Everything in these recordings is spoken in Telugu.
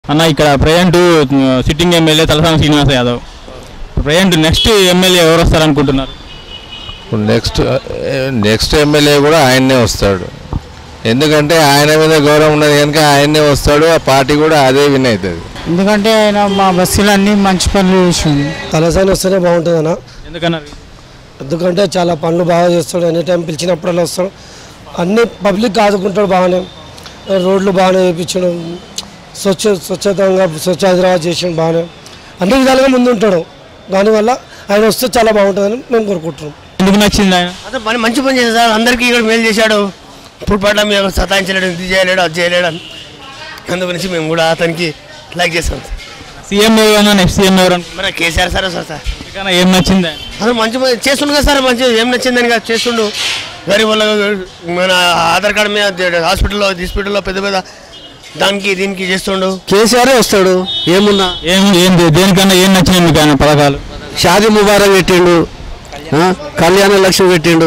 అన్న ఇక్కడ present sitting MLA Talasani Srinivasa Yadav present next MLA ఎవరు వస్తారనుకుంటున్నారు నెక్స్ట్ నెక్స్ట్ ఎమ్మెల్యే కూడా ఆయన్నే వస్తాడు ఎందుకంటే ఆయన మీద గౌరవం ఉన్నది కనుక ఆయన్నే వస్తాడు ఆ పార్టీ కూడా అదే విన్ అవుతుంది ఎందుకంటే ఆయన మా బస్సులు అన్నీ మంచి పనులు చేసింది తలసాని వస్తేనే బాగుంటుంది అన్న ఎందుకన్నారు ఎందుకంటే చాలా పనులు బాగా చేస్తాడు ఎనీ టైం పిలిచినప్పుడల్లా వస్తాడు అన్ని పబ్లిక్ ఆదుకుంటాడు బాగానే రోడ్లు బాగానే వేయించాడు స్వచ్ఛ స్వచ్ఛతంగా స్వచ్ఛ హైదరాబాద్ చేసాడు బాగానే అన్ని విధాలుగా ముందు ఉంటాడు దానివల్ల ఆయన వస్తే చాలా బాగుంటుందని మేము కోరుకుంటున్నాం ఎందుకు నచ్చింది ఆయన అదే పని మంచి పని చేశాడు సార్ అందరికీ ఇక్కడ మేలు చేశాడు ఇప్పుడు పడ్డ మేము సతాయించలేడు ఇది చేయలేడు అది చేయలేడు అని అందు గురించి మేము కూడా అతనికి లైక్ చేస్తాం సార్ సీఎం ఎవరన్నా నెక్స్ట్ సీఎం ఎవరు మన కేసీఆర్ సార్ సార్ సార్ అనుకుంటున్నా ఏం నచ్చింది ఆయన? అసలు మంచి పని చేస్తుండు కదా సార్ మంచి ఏం నచ్చిందని కదా చేస్తుండు గరీబ్ వాళ్ళ మన ఆధార్ కార్డు మీద హాస్పిటల్లో హాస్పిటల్లో పెద్ద పెద్ద దానికి దీనికి చేస్తుండు కేసీఆర్ వస్తాడు ఏమున్నా ఏం ఏం దే- దేనికన్నా ఏం నచ్చింది మీకు ఆయన పథకాలు షాదీ ముబారక్ పెట్టిండు ఆ, కళ్యాణ లక్ష్మి పెట్టిండు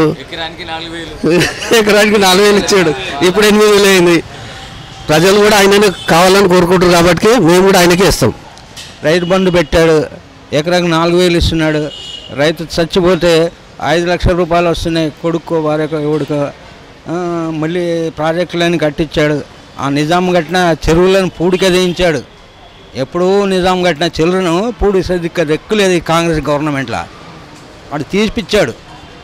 ఎకరానికి నాలుగు వేలు ఇచ్చాడు ఇప్పుడు ఎనిమిది వేలు అయింది ప్రజలు కూడా ఆయననే కావాలని కోరుకుంటారు కాబట్టి మేము కూడా ఆయనకే ఇస్తాం రైతు బంధు పెట్టాడు ఎకరాకు నాలుగు వేలు ఇస్తున్నాడు రైతు చచ్చిపోతే ఐదు లక్షల రూపాయలు వస్తున్నాయి కొడుకో భార్యకో ఎవడికో ఆ, మళ్ళీ ప్రాజెక్టులని కట్టించాడు ఆ నిజాం కట్టిన చెరువులను పూడికదించాడు ఎప్పుడూ నిజాం కట్టిన చెరువులను పూడి సదిక్క దెక్కులేదు ఈ కాంగ్రెస్ గవర్నమెంట్లో వాడు తీసిపిచ్చాడు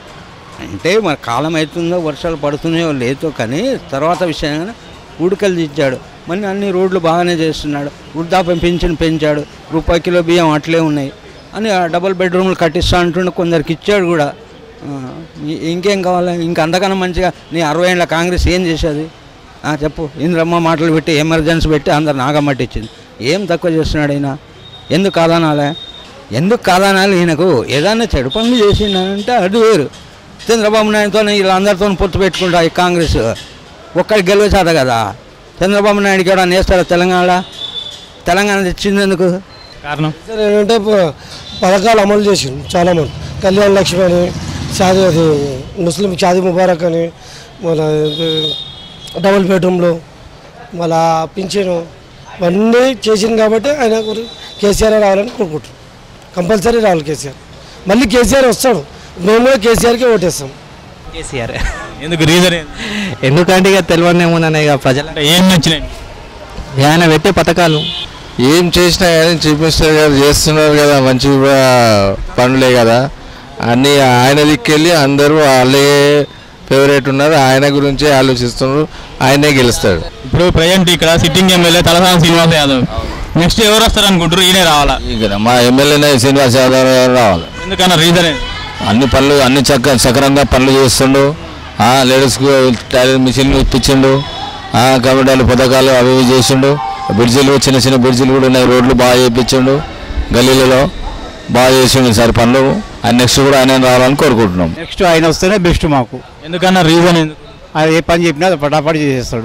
అంటే మరి కాలం అవుతుందో వర్షాలు పడుతున్నాయో లేదో కానీ తర్వాత విషయం ఉడకలు తెచ్చాడు మళ్ళీ అన్ని రోడ్లు బాగానే చేస్తున్నాడు వృద్ధాప్యం పెంచిన పెంచాడు రూపాయి కిలో బియ్యం అట్లే ఉన్నాయి అని ఆ డబుల్ బెడ్రూమ్లు కట్టిస్తా అంటుండే కొందరికి ఇచ్చాడు కూడా ఆ, ఇ- ఇంకేం కావాలి ఇంకా అంతకన్నా మంచిగా నీ అరవై ఏళ్ళ కాంగ్రెస్ ఏం చేసేది ఆ, చెప్పు ఇంద్రమ్మ మాటలు పెట్టి ఎమర్జెన్సీ పెట్టి అందరు నాగమట్టించింది ఏం తక్కువ చేస్తున్నాడు ఈయన ఎందుకు కాదనాలే ఎందుకు కాదనాలి ఈయనకు ఏదైనా చెడు పనులు చేసిండంటే అది వేరు చంద్రబాబు నాయుడుతో వీళ్ళందరితో పొత్తు పెట్టుకుంటా ఈ కాంగ్రెస్ ఒక్కడికి గెలిచేది కదా చంద్రబాబు నాయుడుకి ఎవడన్నా వేస్తారా తెలంగాణ తెలంగాణ తెచ్చింది ఎందుకు కారణం సార్ ఏంటంటే ప- పథకాలు అమలు చేసిండు చాలామంది కళ్యాణ్ లక్ష్మి అని షాదీ అది ముస్లిం షాదీ ముబారక్ అని మన ఇది డబుల్ బెడ్రూమ్లు మళ్ళా పింఛను ఇవన్నీ చేసింది కాబట్టి ఆయన గురి- కేసీఆర్ రావాలని కోరుకుంటున్నాం కంపల్సరీ రావాలి కేసీఆర్ మళ్ళీ కేసీఆర్ వస్తాడు మేము కూడా కేసీఆర్కే ఓటేస్తాం కేసీఆర్ ఎందుకు రీజన్ ఏంది? ఎందుకంటే ఇక తెలియనేమోననే ఇక ప్రజలు అంటే ఏం నచ్చినాయి ఆయన పెట్టే పథకాలు ఏం చేసినా కానీ చీఫ్ మినిస్టర్ గారు చేస్తున్నారు కదా మంచి కూడా పనులే కదా అన్నీ ఆయన దిక్కెళ్ళి అందరూ వాళ్ళే ఫేవరెట్ ఉన్నారు ఆయన గురించే ఆలోచిస్తున్నారు ఆయనే గెలుస్తాడు ఇప్పుడు ప్రజెంట్ ఇక్కడ sitting MLA Talasani Srinivasa Yadav next ఎవరు వస్తారు అనుకుంటారు ఈయనే రావాలా ఇక్కడ మా ఎమ్మెల్యేనే శ్రీనివాస్ యాదవ్ గారు రావాలి ఎందుకన్నా రీజన్ ఏంది? అన్ని పనులు అన్ని చక్క సక్రంగా పనులు చేస్తుండు లేడీస్కు టైలర్ మిషన్లు ఇప్పించిండు కమిటాలు పథకాలు అవి ఇవి చేసిండు బ్రిడ్జిలు చిన్న చిన్న బ్రిడ్జిలు కూడా ఉన్నాయి రోడ్లు బాగా చేయించిండు గల్లీలలో బాగా చేసిండు సార్ పనులు ఆయన నెక్స్ట్ కూడా ఆయన రావాలని కోరుకుంటున్నాం నెక్స్ట్ ఆయన వస్తేనే బెస్ట్ మాకు ఎందుకన్నా రీజన్ ఎందుకు ఆయన ఏ పని చెప్పినా పటాపటి చేసేస్తాడు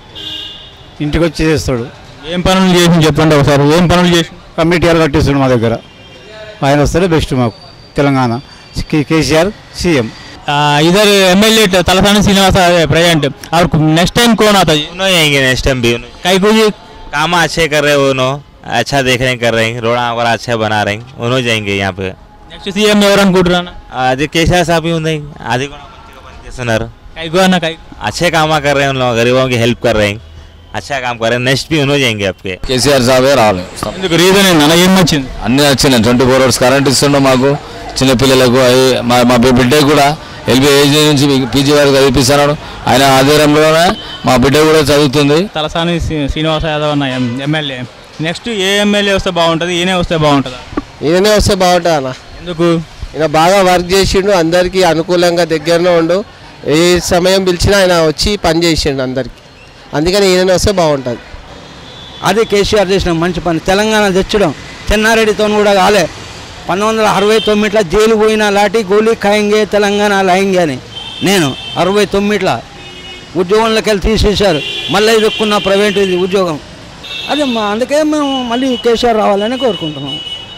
ఇంటికి వచ్చి చేస్తాడు ఏం పనులు చేసి చెప్పండి ఒకసారి ఏం పనులు చేసి కమిటీలు కట్టిస్తాడు మా దగ్గర ఆయన వస్తేనే బెస్ట్ మాకు తెలంగాణ కే- కేసీఆర్ సీఎం आ, इधर एमएलए तलसानी श्रीनिवास प्रेजेंट और नेक्स्ट टाइम कौन आता है उन्होंने आएंगे नेक्स्ट टाइम भी उन्होंने कई को जी काम अच्छे कर रहे हैं उन्होंने अच्छा देख रहे हैं कर रहे हैं रोड़ा वगैरह अच्छा बना रहे हैं उन्होंने जाएंगे यहाँ पे నెక్స్ట్ సీఎం ఎవరు అనుకుంటున్నాను आज केसीआर साहब ही उन्हें आदि को पनिచేస్తున్నారు కైకో అన్న కై अच्छे काम कर रहे हैं उन लोग गरीबों की हेल्प कर रहे हैं अच्छा काम कर रहे हैं नेक्स्ट भी उन्होंने जाएंगे आपके కేసీఆర్ సాబే రావాలి ఎందుకు రీజన్ ఏంది అన్న ఏం నచ్చింది అన్నీ వచ్చినాయి ట్వంటీ ఫోర్ అవర్స్ కరెంట్ ఇస్తుండో మాకు చిన్నపిల్లలకు అవి మా మా బిడ్డ కూడా ఎల్బీ ఏజీ నుంచి పీజీ వరకు చదివిస్తున్నాడు ఆయన ఆధ్వర్యంలోనే మా బిడ్డ కూడా చదువుతుంది తలసాని శ్రీ- శ్రీనివాస యాదవ్ అన్న ఎం- ఎమ్మెల్యే నెక్స్ట్ ఏ ఎమ్మెల్యే వస్తే బాగుంటుంది ఈయనే వస్తే బాగుంటుందా ఈయనే వస్తే బాగుంటుంది అన్న ఎందుకు ఈయన బాగా వర్క్ చేసిండు అందరికీ అనుకూలంగా దగ్గరనే ఉండు ఏ సమయం పిలిచినా ఆయన వచ్చి పని చేసిండు అందరికీ అందుకని ఈయన వస్తే బాగుంటుంది అది కేసీఆర్ చేసిన మంచి పని తెలంగాణ తెచ్చడం చెన్నారెడ్డితో కూడా కాలే పంతొమ్మిది వందల అరవై తొమ్మిదిలో జైలు పోయిన లాటి గోలీ ఖాయింగే తెలంగాణ లాయింగే అని నేను అరవై తొమ్మిదిలో ఉద్యోగంలోకి వెళ్ళి తీసేశారు మళ్ళీ ఇరుక్కున్న ప్రైవేట్ ఇది ఉద్యోగం అదే మా అందుకే మేము మళ్ళీ కేసీఆర్ రావాలని కోరుకుంటున్నాం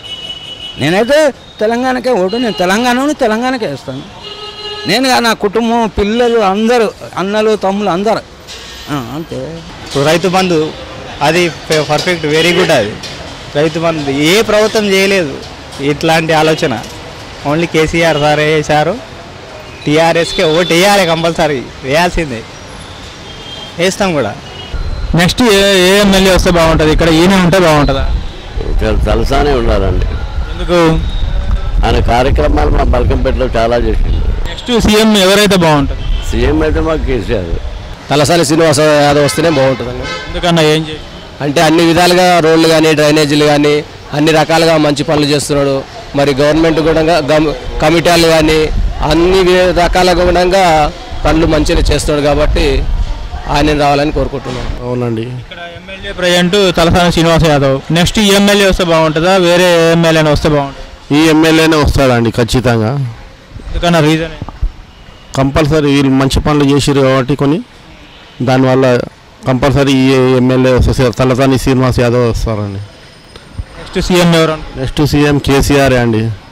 నేనైతే తెలంగాణకే ఓటు నేను తెలంగాణను తెలంగాణకే వేస్తాను నేను కాదు, నా కుటుంబం పిల్లలు అందరూ అన్నలు తమ్ములు అందరు ఆ, అంతే ఇప్పుడు రైతు బంధు అది పె- పర్ఫెక్ట్ వెరీ గుడ్ అది రైతు బంధు ఏ ప్రభుత్వం చేయలేదు ఇట్లాంటి ఆలోచన ఓన్లీ కేసీఆర్ సార్ వేశారు టీఆర్ఎస్కే ఓటు వేయాలి కంపల్సరీ వేయాల్సిందే వేస్తాం కూడా నెక్స్ట్ ఏ ఏ ఎమ్మెల్యే వస్తే బాగుంటుంది ఇక్కడ ఈయన ఉంటే బాగుంటుందా ఇక్కడ తలసానే ఉండాలండి ఎందుకు ఆయన కార్యక్రమాలు మా బల్కంపేటలో చాలా చేసిండు నెక్స్ట్ సీఎం ఎవరైతే బాగుంటుంది సీఎం అయితే మాకు కేసీఆర్ తలసాని శ్రీనివాస యాదవ్ వస్తేనే బాగుంటుందండి ఎందుకన్నా ఏం చేసి అంటే అన్ని విధాలుగా రోడ్లు కానీ డ్రైనేజీలు కానీ అన్ని రకాలుగా మంచి పనులు చేస్తున్నాడు మరి గవర్నమెంట్ కూడా గమ్- కమిటీలు కానీ అన్ని వి- రకాలుగా కూడా పనులు మంచిగా చేస్తున్నాడు కాబట్టి ఆయన రావాలని కోరుకుంటున్నాను అవునండి MLA present Talasani Srinivasa Yadav next ఈ ఎమ్మెల్యే వస్తే బాగుంటుందా వేరే ఎమ్మెల్యేనే వస్తే బాగుంటుంది ఈ ఎమ్మెల్యేనే వస్తాడండి ఖచ్చితంగా ఎందుకన్నా రీజన్ కంపల్సరీ వీళ్ళు మంచి పనులు చేసిరు కాబట్టి కొన్ని దానివల్ల కంపల్సరీ ఈ ఎమ్మెల్యే వస్తే తలసాని శ్రీనివాస్ యాదవ్ వస్తారండి నెక్స్ట్ సీఎం ఎవరు నెక్స్ట్ సీఎం కేసీఆర్ అండి